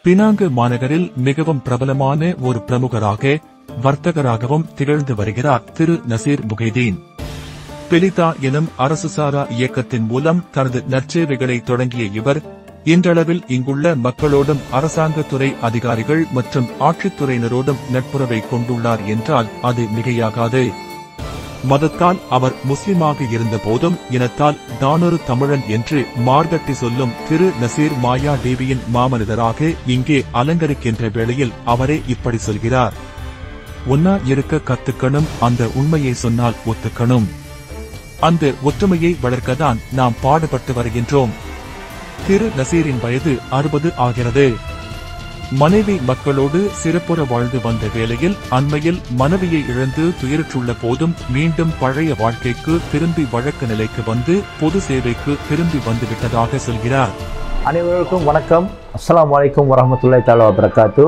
Penang மாநகரில் மிகவும் பிரபலமான ஒரு பிரமுகராக வர்த்தகராகவும் திகழ்ந்து வருகிறார் திரு நசீர் முகைதீன் பெலிதா எனும் அரசுசாரா இயக்கத்தின் மூலம் தனது நற்சேவைகளை தொடங்கிய இவர் இன்றளவில் இங்குள்ள மக்களோடும் அரசாங்கத்துறை அதிகாரிகள் மற்றும் ஆட்சித்துறையினரோடும் நட்புறவை கொண்டுள்ளார் என்றால் அது மிகையாகாது மதத்தால் அவர் முஸ்லிமாக இருந்த போதும் இனத்தால் தானொரு தமிழன் என்று மார்கட்டி சொல்லும் திரு நசீர் மாயா தேவியின் மாமனிதராக இங்கே அலங்கரிக்கின்ற வேளையில் அவரே இப்படி சொல்கிறார் ஒன்னா இருக்க கத்துக்கணும் அந்த உண்மையை சொன்னால் ஒத்துக்கணும் அந்த ஒற்றுமையை வளர்க்கத்தான் நாம் பாடுபட்டு வருகின்றோம் திரு நசீரின் வயது அறுபது ஆகிறது மனைவி மக்களோடு சிறப்புற வாழ்ந்து வந்த வேளையில் அண்மையில் மனைவியை இழந்து துயருற்றுள்ள போதும் மீண்டும் பழைய வாழ்க்கைக்கு திரும்பி வழக்கு நிலைக்கு வந்து பொது சேவைக்கு திரும்பி வந்துவிட்டதாக சொல்கிறார் அனைவருக்கும் வணக்கம் அஸ்ஸலாமு அலைக்கும் வரஹ்மத்துல்லாஹி தஆலா வபரகாத்து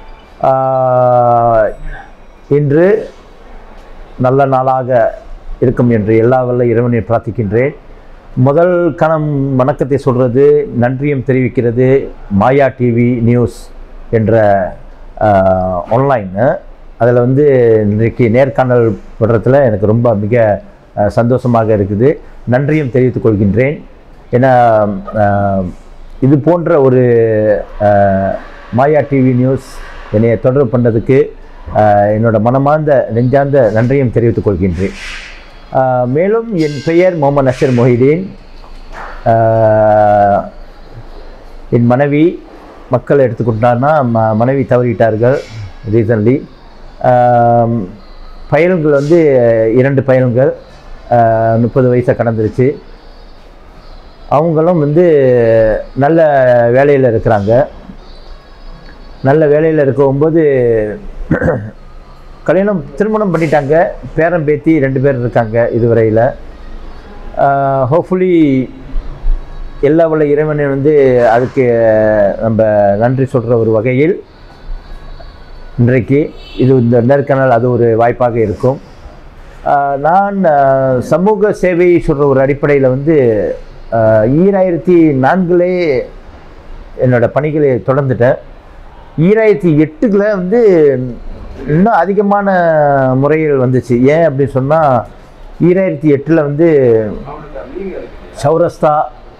இன்று நல்ல நாளாக இருக்கும் என்று எல்லா வல்ல இறைவனை பிரார்த்திக்கின்றேன் முதல் கணம் வணக்கத்தை சொல்கிறது நன்றியும் தெரிவிக்கிறது மாயா டிவி நியூஸ் என்ற ஆன்லைனு அதில் வந்து இன்றைக்கு நேர்காணல் படுறதுல எனக்கு ரொம்ப மிக அஹ், சந்தோஷமாக இருக்குது நன்றியும் தெரிவித்துக் கொள்கின்றேன் ஏன்னா அஹ், இது போன்ற ஒரு அஹ், மாயா டிவி நியூஸ் என்னை தொடர்பு பண்ணதுக்கு அஹ், என்னோட மனமார்ந்த நெஞ்சார்ந்த நன்றியும் தெரிவித்துக் கொள்கின்றேன் அஹ், மேலும் என் பெயர் முகமது நசீர் மொஹிதீன் அஹ், என் மனைவி மக்கள் எடுத்துக்கிட்டார்னா ம மனைவி தவறிட்டார்கள் ரீசன்லி பயல்கள் வந்து இரண்டு பயல்கள் முப்பது வயசை கடந்துருச்சு அவங்களும் வந்து நல்ல வேலையில் இருக்கிறாங்க நல்ல வேலையில் இருக்கும்போது கல்யாணம் திருமணம் பண்ணிட்டாங்க பேரன் பேத்தி ரெண்டு பேர் இருக்காங்க இதுவரையில் ஹோப்ஃபுல்லி எல்லா வல்ல இறைவனை வந்து அதுக்கு நம்ம நன்றி சொல்கிற ஒரு வகையில் இன்றைக்கு இது இந்த நேர்காணல் அது ஒரு வாய்ப்பாக இருக்கும் ஆஹ் நான் ஆஹ் சமூக சேவை சொல்கிற ஒரு அடிப்படையில் வந்து ஆஹ் ஈராயிரத்தி நான்குலே என்னோட பணிகளை தொடர்ந்துட்டேன் ஈராயிரத்தி எட்டுல வந்து இன்னும் அதிகமான முறைகள் வந்துச்சு ஏன் அப்படின்னு சொன்னால் ஈராயிரத்தி எட்டில் வந்து சௌரஸ்தா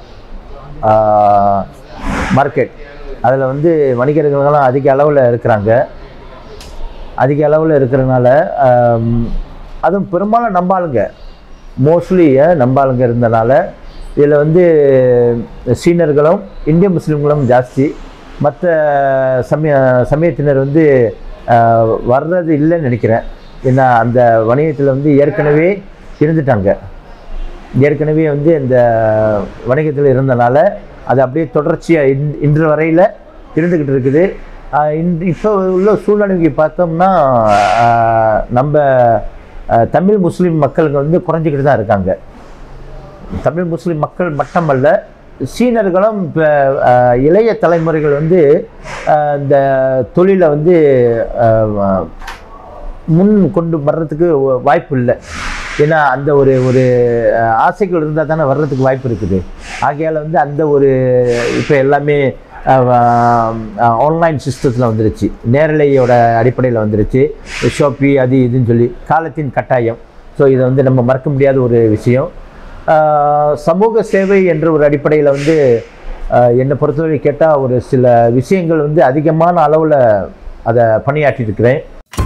மார்க்கெட் அதில் வந்து வணிகர்கள்லாம் அதிக அளவில் இருக்கிறாங்க அதிக அளவில் இருக்கிறனால ஆம், அதுவும் பெரும்பாலும் நம்பாளுங்க மோஸ்ட்லி நம்பாளுங்க இருந்தனால இதில் வந்து சீனர்களும் இந்திய முஸ்லீம்களும் ஜாஸ்தி மற்ற சமய சமயத்தினர் வந்து ஆஹ், வர்றது இல்லைன்னு நினைக்கிறேன் ஏன்னா அந்த வணிகத்தில் வந்து ஏற்கனவே இருந்துட்டாங்க ஏற்கனவே வந்து இந்த வணிகத்தில் இருந்தனால அது அப்படியே தொடர்ச்சியாக இன் இன்று வரையில் இருந்துக்கிட்டு இருக்குது ஆஹ் இன்று இப்போ உள்ள சூழ்நிலைக்கு பார்த்தோம்னா ஆஹ் நம்ம ஆஹ் தமிழ் முஸ்லீம் மக்களுங்க வந்து குறைஞ்சிக்கிட்டு தான் இருக்காங்க தமிழ் முஸ்லீம் மக்கள் மட்டுமல்ல சீனர்களும் இப்போ இளைய தலைமுறைகள் வந்து ஆஹ் இந்த தொழிலை வந்து ஆஹ் முன் கொண்டு வர்றதுக்கு வ- வாய்ப்பு இல்லை ஏன்னா அந்த ஒரு ஒரு அஹ், ஆசைகள் இருந்தால் தானே வர்றதுக்கு வாய்ப்பு இருக்குது ஆகையால் வந்து அந்த ஒரு இப்போ எல்லாமே ஆன்லைன் சிஸ்டத்தில் வந்துருச்சு நேரலையோட அடிப்படையில் வந்துருச்சு ஷாப்பி அது இதுன்னு சொல்லி காலத்தின் கட்டாயம் ஸோ இதை வந்து நம்ம மறக்க முடியாத ஒரு விஷயம் ஆஹ், சமூக சேவை என்ற ஒரு அடிப்படையில் வந்து ஆஹ், என்னை பொறுத்தவரை கேட்டால் ஒரு சில விஷயங்கள் வந்து அதிகமான அளவில் அதை பணியாற்றிட்டு இருக்கிறேன்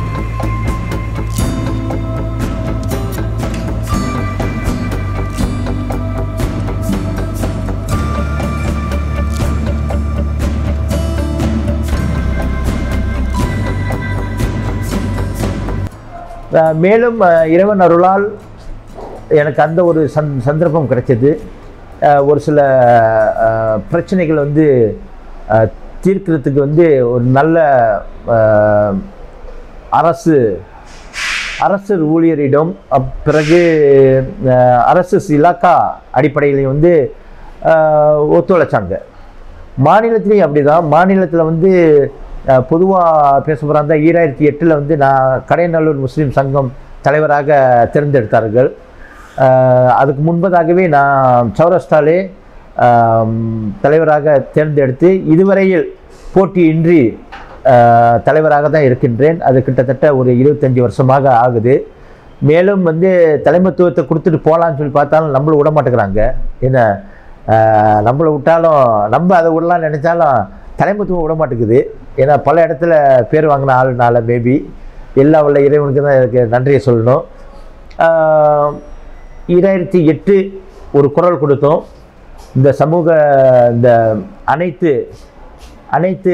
அஹ் மேலும் அஹ் இறைவன் அருளால் எனக்கு அந்த ஒரு சந் சந்தர்ப்பம் கிடைச்சது அஹ் ஒரு சில அஹ், பிரச்சனைகள் வந்து அஹ், தீர்க்கிறதுக்கு வந்து ஒரு நல்ல அஹ், அரசு அரசு ஊழியரிடம் அப் பிறகு அஹ், அரசு இலாக்கா அடிப்படையிலையும் வந்து அஹ், ஒத்துழைச்சாங்க மாநிலத்திலையும் அப்படிதான் மாநிலத்தில் வந்து பொதுவாக பேச போகிறாங்க ஈராயிரத்தி எட்டில் வந்து நான் கடைநல்லூர் முஸ்லீம் சங்கம் தலைவராக தேர்ந்தெடுத்தார்கள் அஹ், அதுக்கு முன்பதாகவே நான் சௌரஸ்டாலே ஆம், தலைவராக தேர்ந்தெடுத்து இதுவரையில் போட்டியின்றி அஹ், தலைவராக தான் இருக்கின்றேன் அது கிட்டத்தட்ட ஒரு இருபத்தஞ்சி வருஷமாக ஆகுது மேலும் வந்து தலைமைத்துவத்தை கொடுத்துட்டு போகலான்னு சொல்லி பார்த்தாலும் நம்மள விட மாட்டேங்கிறாங்க என்ன அஹ், நம்மளை விட்டாலும் நம்ம அதை விடலாம்னு நினச்சாலும் தலைமைத்துவம் விட மாட்டேங்குது ஏன்னா பல இடத்துல பேர் வாங்கின ஆளுனால மேபி எல்லா உள்ள இறைவனுக்கு தான் எனக்கு நன்றியை சொல்லணும் ஆஹ், ஈராயிரத்தி எட்டு ஒரு குரல் கொடுத்தோம் இந்த சமூக இந்த அனைத்து அனைத்து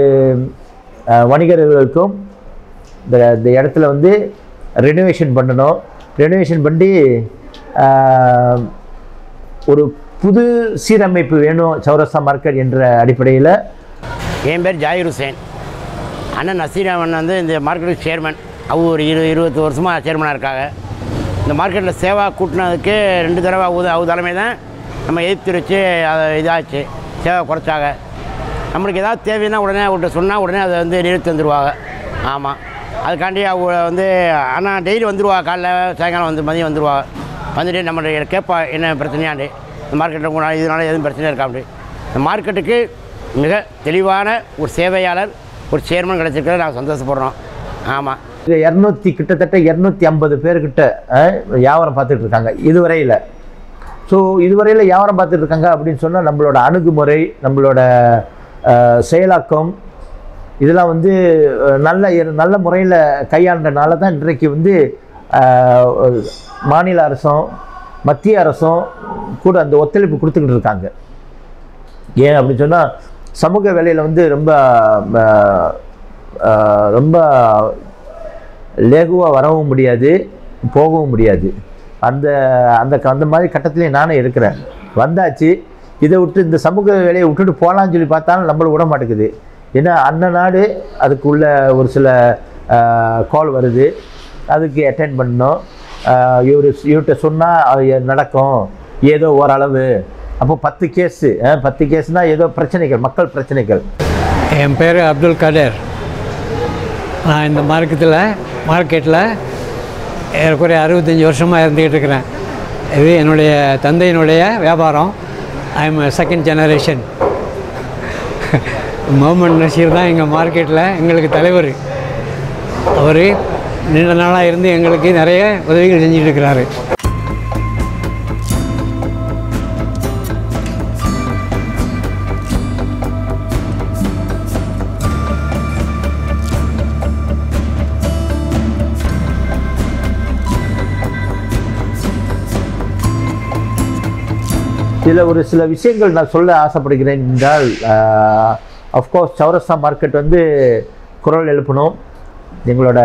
ஆஹ், வணிகர்களுக்கும் இந்த இந்த இடத்துல வந்து ரெனோவேஷன் பண்ணணும் ரெனோவேஷன் பண்ணி ஆஹ், ஒரு புது சீரமைப்பு வேணும் சௌரஸ்தா மார்க்கெட் என்ற அடிப்படையில் என் பேர் ஜாகிர் ஹுசேன் அண்ணன் நசீர் அண்ணன் வந்து இந்த மார்க்கெட்டுக்கு சேர்மன் அவங்க ஒரு இரு இருபத்தி வருஷமாக சேர்மனாக இருக்காங்க இந்த மார்க்கெட்டில் சேவா கூட்டினதுக்கு ரெண்டு தடவை அவங்க அவங்க தலைமை தான் நம்ம எதிர்த்து வச்சு அதை இதாச்சு சேவை குறைச்சாங்க நம்மளுக்கு ஏதாவது தேவைன்னா உடனே அவங்கள்ட்ட சொன்னால் உடனே அதை வந்து நிறுத்தி வந்துடுவாங்க ஆமாம் அதுக்காண்டி அவங்க வந்து அண்ணா டெய்லி வந்துடுவா காலைல சாயங்காலம் வந்து மதியம் வந்துடுவா வந்துட்டு நம்மள்ட்ட கேட்பா என்ன பிரச்சனையாண்டு இந்த மார்க்கெட்டில் உங்களால் இதனால எதுவும் பிரச்சனை இருக்கா அப்படி இந்த மார்க்கெட்டுக்கு மிக தெளிவான ஒரு சேவையாளர் ஒரு சேர்மன் கிடச்சிருக்கிறத நாங்கள் சந்தோஷப்படுறோம் ஆமாம் இது இரநூத்தி கிட்டத்தட்ட இரநூத்தி ஐம்பது பேர்கிட்ட அஹ், வியாபாரம் பார்த்துட்டு இருக்காங்க இதுவரையில் ஸோ இதுவரையில் வியாபாரம் பார்த்துட்டு இருக்காங்க அப்படின்னு சொன்னால் நம்மளோட அணுகுமுறை நம்மளோட அஹ், செயலாக்கம் இதெல்லாம் வந்து அஹ், நல்ல இரு- நல்ல முறையில் கையாண்டனால தான் இன்றைக்கு வந்து அஹ், ஒரு மாநில அரசும் மத்திய அரசும் கூட அந்த ஒத்துழைப்பு கொடுத்துக்கிட்டு இருக்காங்க ஏன் அப்படின்னு சொன்னால் சமூக வேலையில் வந்து ரொம்ப அஹ், அஹ், ரொம்ப லேகுவாக வரவும் முடியாது போகவும் முடியாது அந்த அந்த அந்த மாதிரி கட்டத்திலே நானே இருக்கிறேன் வந்தாச்சு இதை விட்டு இந்த சமூக வேலையை விட்டுட்டு போகலான்னு சொல்லி பார்த்தாலும் நம்மள விட மாட்டேங்குது ஏன்னா அன்ன நாடு அதுக்குள்ள ஒரு சில கால் வருது அதுக்கு அட்டென்ட் பண்ணணும் ஆஹ் இவர் இவர்கிட்ட சொன்னால் அது நடக்கும் ஏதோ ஓரளவு அப்போ பத்து கேஸு பத்து கேஸ்னால் ஏதோ பிரச்சனைகள் மக்கள் பிரச்சனைகள் என் பேர் அப்துல் கதர் நான் இந்த மார்க்கெட்டில் மார்க்கெட்டில் ஏறக்குறைய அறுபத்தஞ்சி வருஷமாக இருந்துக்கிட்டு இருக்கிறேன் இது என்னுடைய தந்தையினுடைய வியாபாரம் I am second generation Mohammed Naseer தான் எங்கள் மார்க்கெட்டில் எங்களுக்கு தலைவர் அவர் நீண்ட நாளாக இருந்து எங்களுக்கு நிறைய உதவிகள் செஞ்சுட்டு இருக்கிறாரு இதில் ஒரு சில விஷயங்கள் நான் சொல்ல ஆசைப்படுகிறேன் என்றால் அஃப்கோர்ஸ் சௌரஸ்தா மார்க்கெட் வந்து குரல் எழுப்பணும் எங்களோட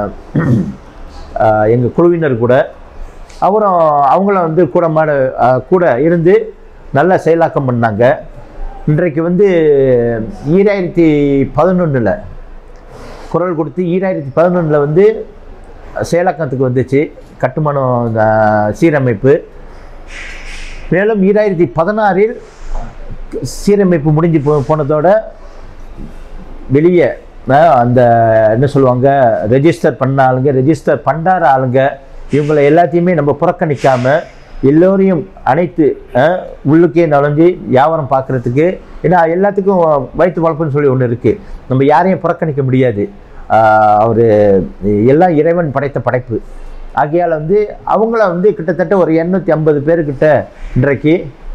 எங்கள் குழுவினர் கூட அப்புறம் அவங்களும் வந்து கூட மாட ஆஹ், கூட இருந்து நல்ல செயலாக்கம் பண்ணாங்க இன்றைக்கு வந்து ஈராயிரத்தி பதினொன்றில் குரல் கொடுத்து ஈராயிரத்தி பதினொன்றில் வந்து செயலாக்கத்துக்கு வந்துச்சு கட்டுமானம் ஆஹ், சீரமைப்பு மேலும் ஈராயிரத்தி பதினாறில் சீரமைப்பு முடிஞ்சு போ போனதோட வெளியே அஹ், அந்த என்ன சொல்லுவாங்க ரெஜிஸ்டர் பண்ண ஆளுங்க ரெஜிஸ்டர் பண்ணாத ஆளுங்க இவங்களை எல்லாத்தையுமே நம்ம புறக்கணிக்காம எல்லோரையும் அனைத்து அஹ், உள்ளுக்கே நுழைஞ்சு வியாபாரம் பார்க்குறதுக்கு ஏன்னா எல்லாத்துக்கும் வயிற்று வளர்ப்புன்னு சொல்லி ஒன்று இருக்குது நம்ம யாரையும் புறக்கணிக்க முடியாது அவர் எல்லாம் இறைவன் படைத்த படைப்பு ஆகையால் வந்து அவங்கள வந்து கிட்டத்தட்ட ஒரு எண்ணூற்றி ஐம்பது பேர்கிட்ட இன்றைக்கு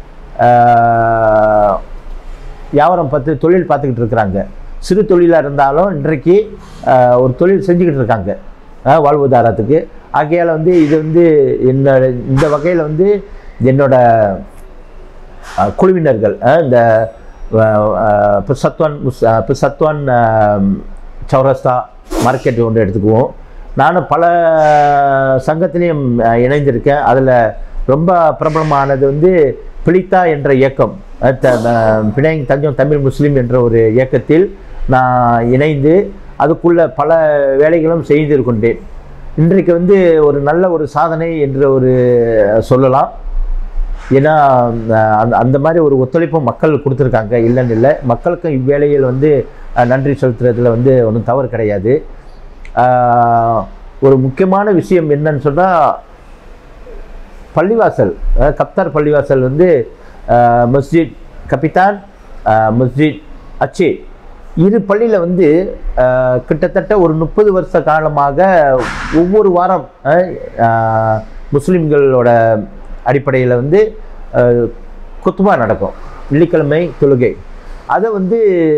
ஆஹ், வியாபாரம் பார்த்து தொழில் பார்த்துக்கிட்டு இருக்கிறாங்க சிறு தொழிலாக இருந்தாலும் இன்றைக்கு ஆஹ், ஒரு தொழில் செஞ்சுக்கிட்டு இருக்காங்க ஆஹ், வாழ்வாதாரத்துக்கு ஆகையால் வந்து இது வந்து என்னோட இந்த வகையில் வந்து என்னோட அஹ், குழுவினர்கள் அஹ், இந்த அஹ், அஹ், பிசத்வான் முஸ் அஹ், பிசத்வான் அஹ், சௌரஸ்தா மார்க்கெட் ஒன்று எடுத்துக்குவோம் நானும் பல சங்கத்திலையும் அஹ், இணைந்திருக்கேன் அதில் ரொம்ப பிரபலமானது வந்து பிளித்தா என்ற இயக்கம் அஹ், த- அஹ், பினாங் தஞ்சம் தமிழ் முஸ்லீம் என்ற ஒரு இயக்கத்தில் நான் இணைந்து அதுக்குள்ள பல வேலைகளும் செய்திருக்கின்றேன் இன்றைக்கு வந்து ஒரு நல்ல ஒரு சாதனை என்று ஒரு சொல்லலாம் ஏன்னா அஹ், அந்த அந்த மாதிரி ஒரு ஒத்துழைப்பும் மக்கள் கொடுத்துருக்காங்க இல்லைன்னு இல்லை மக்களுக்கும் இவ்வேளையில் வந்து அஹ், நன்றி செலுத்துறதுல வந்து ஒன்றும் தவறு கிடையாது அஹ், ஒரு முக்கியமான விஷயம் என்னன்னு சொன்னால் பள்ளிவாசல் அஹ், கப்தார் பள்ளிவாசல் வந்து அஹ், மஸ்ஜித் கபிதான் அஹ், மஸ்ஜித் அச்சே இரு பள்ளியில் வந்து அஹ், கிட்டத்தட்ட ஒரு முப்பது வருஷ காலமாக ஒவ்வொரு வாரம் அஹ், அஹ், முஸ்லிம்களோட அடிப்படையில் வந்து அஹ், குத்துபா நடக்கும் வெள்ளிக்கிழமை தொழுகை அதை வந்து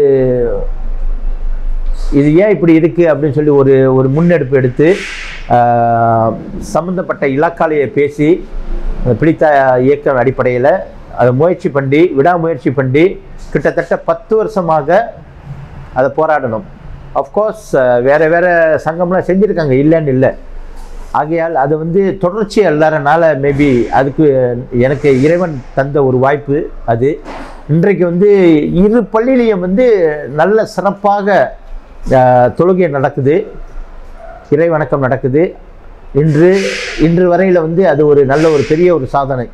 இது ஏன் இப்படி இருக்குது அப்படின்னு சொல்லி ஒரு ஒரு முன்னெடுப்பு எடுத்து ஆஹ், சம்பந்தப்பட்ட இலாக்காலையை பேசி அந்த பிடித்த இயக்கம் அடிப்படையில் அதை முயற்சி பண்ணி விடாமுயற்சி பண்ணி கிட்டத்தட்ட பத்து வருஷமாக அதை போராடணும் அஃப்கோர்ஸ் வேறு வேறு சங்கம்லாம் செஞ்சுருக்காங்க இல்லைன்னு இல்லை ஆகையால் அது வந்து தொடர்ச்சி அல்லாதனால மேபி அதுக்கு எனக்கு இறைவன் தந்த ஒரு வாய்ப்பு அது இன்றைக்கு வந்து இரு பள்ளியிலையும் வந்து நல்ல சிறப்பாக ஆஹ், தொழுகை நடக்குது இறை வணக்கம் நடக்குது இன்று இன்று வரையில் வந்து அது ஒரு நல்ல ஒரு பெரிய ஒரு சாதனை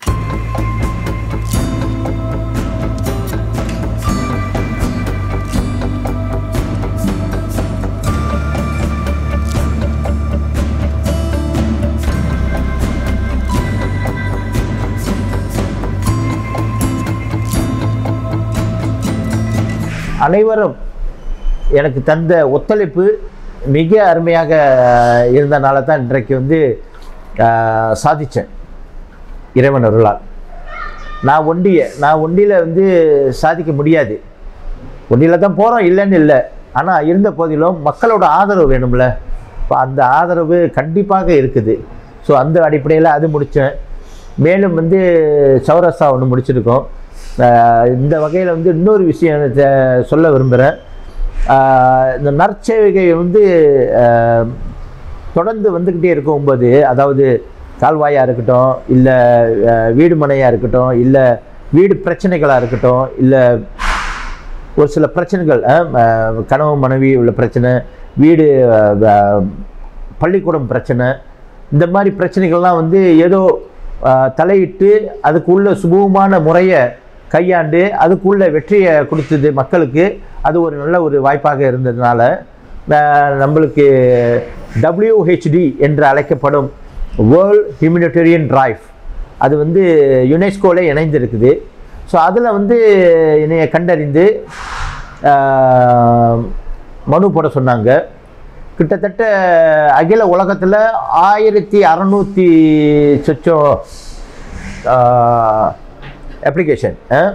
அனைவரும் எனக்கு தந்த ஒத்துழைப்பு மிக அருமையாக இருந்தனால தான் இன்றைக்கு வந்து ஆஹ், சாதிச்சேன் இறைவன் அருளால் நான் ஒண்டிய நான் ஒண்டியில் வந்து சாதிக்க முடியாது ஒண்டியில் தான் போகிறோம் இல்லைன்னு இல்லை ஆனால் இருந்த போதிலும் மக்களோட ஆதரவு வேணும்ல இப்போ அந்த ஆதரவு கண்டிப்பாக இருக்குது ஸோ அந்த அடிப்படையில் அது முடித்தேன் மேலும் வந்து சௌரஸ்தா ஒன்று முடிச்சிருக்கோம் ஆஹ் இந்த வகையில் வந்து இன்னொரு விஷயம் தெ- சொல்ல விரும்புகிறேன் இந்த நற்சேவைகை வந்து ஆஹ் தொடர்ந்து வந்துக்கிட்டே இருக்கும்போது அதாவது கால்வாயாக இருக்கட்டும் இல்லை வீடு மனையாக இருக்கட்டும் இல்லை வீடு பிரச்சனைகளாக இருக்கட்டும் இல்லை ஒரு சில பிரச்சனைகள் அஹ், அஹ், கணவன் மனைவி உள்ள பிரச்சனை வீடு அஹ், அஹ், பள்ளிக்கூடம் பிரச்சனை இந்த மாதிரி பிரச்சனைகள்லாம் வந்து ஏதோ அஹ், தலையிட்டு அதுக்குள்ள சுமூகமான முறையை கையாண்டு அதுக்குள்ள வெற்றியை கொடுத்தது மக்களுக்கு அது ஒரு நல்ல ஒரு வாய்ப்பாக இருந்ததுனால அஹ், நம்மளுக்கு WHD என்று அழைக்கப்படும் வேர்ல்ட் ஹியூமனிட்டேரியன் டிரைவ் அது வந்து யுனெஸ்கோல இணைந்திருக்குது ஸோ அதில் வந்து என்னைய கண்டறிந்து ஆஹ், மனு போட சொன்னாங்க கிட்டத்தட்ட அகில உலகத்தில் ஆயிரத்தி அறநூற்றி சொச்சம் அப்ளிகேஷன்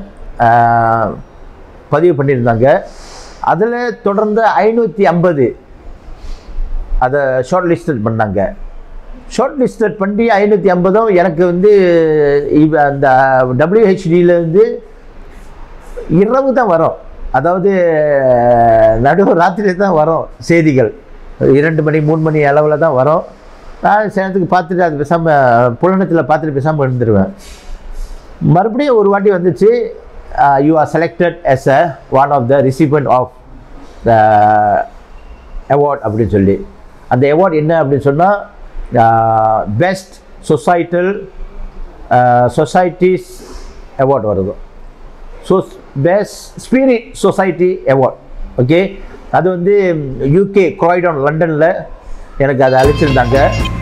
பதிவு பண்ணியிருந்தாங்க அதில் தொடர்ந்து ஐநூற்றி ஐம்பது அதை ஷார்ட் லிஸ்டட் பண்ணாங்க ஷார்ட் லிஸ்டட் பண்ணி ஐநூற்றி ஐம்பதும் எனக்கு வந்து இவ அந்த டபிள்யூஹெச்டியிலேருந்து இரவு தான் வரும் அதாவது நடுவு ராத்திரி தான் வரும் செய்திகள் இரண்டு மணி மூணு மணி அளவில் தான் வரும் நான் சேனத்துக்கு பார்த்துட்டு அது பேசாமல் புலனத்தில் பார்த்துட்டு பேசாமல் இருந்துருவேன் மறுபடியும் ஒரு வாட்டி வந்துச்சு you are selected as a one of the recipient of the award அப்படின்னு சொல்லி அந்த அவார்ட் என்ன அப்படின்னு சொன்னால் பெஸ்ட் சொசைட்டல் சொசைட்டிஸ் அவார்ட் வருது so best spirit society award okay அது வந்து யூகே குராய்டான் லண்டனில் எனக்கு அதை அளிச்சிருந்தாங்க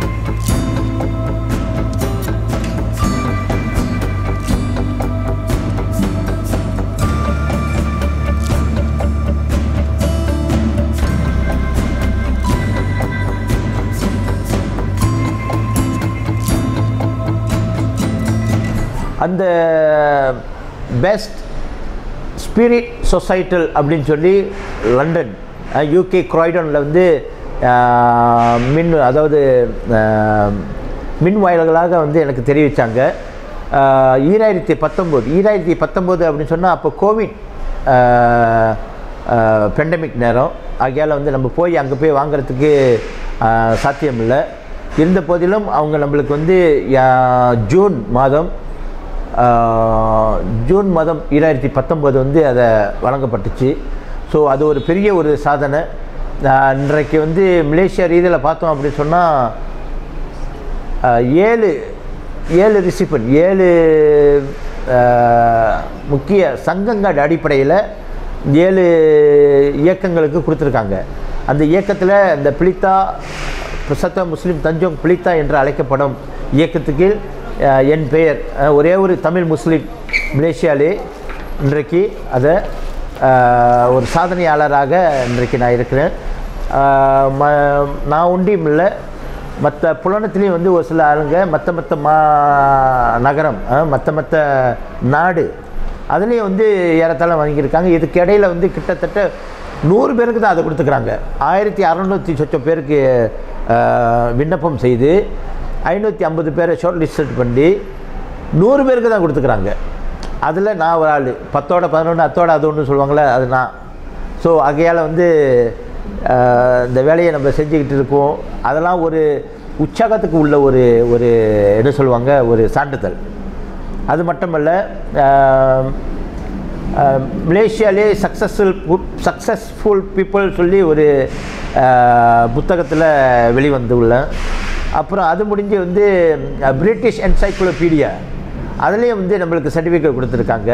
அந்த பெஸ்ட் ஸ்பிரிட் சொசைட்டல் அப்படின்னு சொல்லி லண்டன் யூகே குராய்டனில் வந்து அஹ், மின் அதாவது அஹ், மின் வாயில்களாக வந்து எனக்கு தெரிவித்தாங்க ஈராயிரத்தி பத்தொம்போது ஈராயிரத்தி பத்தொம்போது அப்படின்னு சொன்னால் அப்போ கோவிட் பெண்டமிக் நேரம் ஆகையால் வந்து நம்ம போய் அங்கே போய் வாங்குறதுக்கு அஹ், சாத்தியம் இல்லை இருந்த போதிலும் அவங்க நம்மளுக்கு வந்து அஹ், ஜூன் மாதம் ஆஹ், ஜூன் மாதம் ஈராயிரத்தி பத்தொம்போது வந்து அதை வழங்கப்பட்டுச்சு ஸோ அது ஒரு பெரிய ஒரு சாதனை ஆஹ், இன்றைக்கு வந்து மலேசியா ரீதியில் பார்த்தோம் அப்படின்னு சொன்னால் ஏழு ஏழு ரிசிபன் ஏழு ஆஹ், முக்கிய சங்கங்கள் அடிப்படையில் ஏழு இயக்கங்களுக்கு கொடுத்துருக்காங்க அந்த இயக்கத்தில் இந்த பிளித்தா பிரசத்த முஸ்லீம் தஞ்சோங் பிளித்தா என்று அழைக்கப்படும் இயக்கத்துக்கு அஹ், என் பெயர் அஹ், ஒரே ஒரு தமிழ் முஸ்லீம் மலேசியாலே இன்றைக்கு அதை ஆஹ், ஒரு சாதனையாளராக இன்றைக்கு நான் இருக்கிறேன் ஆஹ், ம நான் ஒண்டியும் இல்லை மற்ற புலனத்துலேயும் வந்து ஒரு சில ஆளுங்க மற்ற மற்ற மா நகரம் மற்ற மற்ற நாடு அதுலேயும் வந்து ஏறத்தாழ வாங்கியிருக்காங்க இதுக்கு இடையில வந்து கிட்டத்தட்ட நூறு பேருக்கு தான் அதை கொடுத்துக்கிறாங்க ஆயிரத்தி அறநூற்றி சொச்சம் பேருக்கு ஆஹ், விண்ணப்பம் செய்து ஐநூற்றி ஐம்பது பேரை ஷார்ட் லிஸ்ட் பண்ணி நூறு பேருக்கு தான் கொடுத்துக்கிறாங்க அதில் நான் ஒரு ஆள் பத்தோட பதினொன்று அத்தோட அது ஒன்று சொல்லுவாங்களே அது நான் ஸோ ஆகையால் வந்து ஆஹ், இந்த வேலையை நம்ம செஞ்சுக்கிட்டு இருக்கோம் அதெல்லாம் ஒரு உற்சாகத்துக்கு உள்ள ஒரு ஒரு என்ன சொல்லுவாங்க ஒரு சான்றிதழ் அது மட்டுமல்ல ஆஹ், ஆஹ், மலேசியாலே சக்ஸஸ்ஃபுல் சக்ஸஸ்ஃபுல் பீப்புள் சொல்லி ஒரு புத்தகத்தில் வெளிவந்துள்ளேன் அப்புறம் அது முடிஞ்சு வந்து அஹ், பிரிட்டிஷ் என்சைக்ளோபீடியா அதுலேயும் வந்து நம்மளுக்கு சர்டிஃபிகேட் கொடுத்துருக்காங்க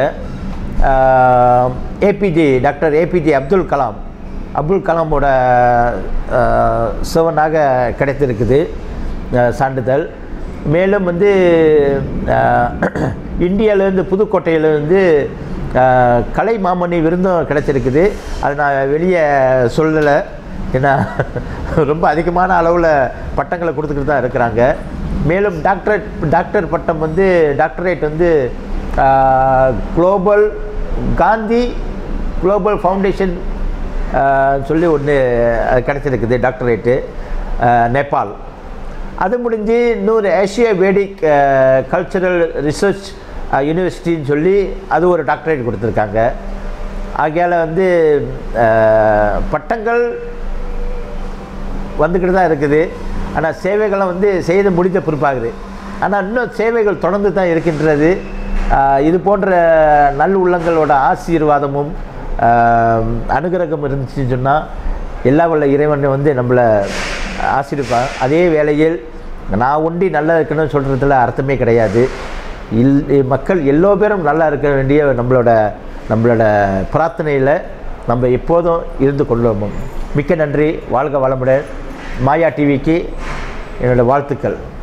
A P J doctor A P J Abdul Kalam Abdul கலாமோட ஆஹ், சிவனாக கிடைத்திருக்குது ஆஹ், சான்றிதழ் மேலும் வந்து ஆஹ், இந்தியாவிலேருந்து புதுக்கோட்டையிலேருந்து ஆஹ், கலை மாமணி விருந்தும் கிடைச்சிருக்குது அது நான் வெளியே சொல்லலை ஏன்னா ரொம்ப அதிகமான அளவில் பட்டங்களை கொடுத்துக்கிட்டு தான் இருக்கிறாங்க மேலும் டாக்டரேட் டாக்டர் பட்டம் வந்து டாக்டரேட் வந்து குளோபல் காந்தி குளோபல் ஃபவுண்டேஷன் சொல்லி ஒன்று கிடச்சிருக்குது டாக்டரேட்டு நேபாள் அது முடிஞ்சு இன்னொரு ஏஷியா வேடிக் கல்ச்சரல் ரிசர்ச் யூனிவர்சிட்டின்னு சொல்லி அது ஒரு டாக்டரேட் கொடுத்துருக்காங்க ஆகையால் வந்து அஹ், பட்டங்கள் வந்துக்கிட்டு தான் இருக்குது ஆனால் சேவைகளும் வந்து செய்து முடித்த பிற்பாகுது ஆனால் இன்னும் சேவைகள் தொடர்ந்து தான் இருக்கின்றது ஆஹ் இது போன்ற நல் உள்ளங்களோட ஆசீர்வாதமும் ஆஹ் அனுகிரகம் இருந்துச்சுன்னு சொன்னால் எல்லா வல்ல இறைவன் வந்து நம்மளை ஆசீர்வான் அதே வேளையில் நான் ஒண்டி நல்லா இருக்கணும்னு சொல்கிறதுல அர்த்தமே கிடையாது இல் மக்கள் எல்லோ பேரும் நல்லா இருக்க வேண்டிய நம்மளோட நம்மளோட பிரார்த்தனையில் நம்ம எப்போதும் இருந்து கொள்வோம் மிக்க நன்றி வாழ்க வளமுடன் மாயா டிவிக்கு என்னோட வாழ்த்துக்கள்